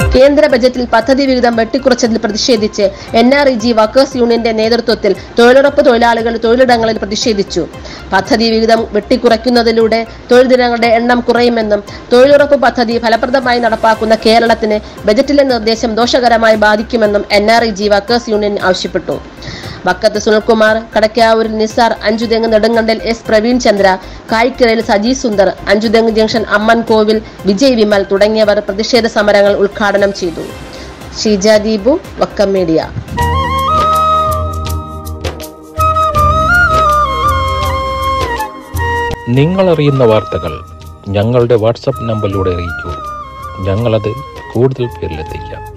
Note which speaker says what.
Speaker 1: കേന്ദ്ര ബജറ്റിൽ പദ്ധതി വിഹിതം വെട്ടിക്കുറച്ചതിൽ പ്രതിഷേധിച്ച് N R E G workers യൂണിയന്റെ നേതൃത്വത്തിൽ തൊഴിലുറപ്പ് തൊഴിലാളികൾ തൊഴിലിടങ്ങളിൽ പ്രതിഷേധിച്ചു പദ്ധതി വിഹിതം വെട്ടിക്കുറയ്ക്കുന്നതിലൂടെ തൊഴിൽ ദിനങ്ങളുടെ എണ്ണം കുറയുമെന്നും തൊഴിലുറപ്പ് പദ്ധതി ഫലപ്രദമായി നടപ്പാക്കുന്ന കേരളത്തിന് ബജറ്റിലെ നിർദ്ദേശം ദോഷകരമായി ബാധിക്കുമെന്നും N R E G workers union ആവശ്യപ്പെട്ടു വക്കത്ത് സുനിൽകുമാർ കടക്കാവൂരിൽ നിസാർ അഞ്ചുതെങ്ങ് നെടുങ്കണ്ടൽ എസ് പ്രവീൺ ചന്ദ്ര കായ്ക്കരയിൽ സജി സുന്ദർ അഞ്ചുതെങ്ങ് ജംഗ്ഷൻ അമ്മൻ കോവിൽ വിജയ് വിമൽ തുടങ്ങിയവർ പ്രതിഷേധ സമരങ്ങൾ ഉദ്ഘാടനം ചെയ്തു ഷീജ ദീപു വക്കം മീഡിയ
Speaker 2: നിങ്ങൾ അറിയുന്ന വാർത്തകൾ ഞങ്ങളുടെ വാട്സപ്പ് നമ്പറിലൂടെ അറിയിക്കൂ ഞങ്ങളത് കൂടുതൽ പേരിലെത്തിക്കാം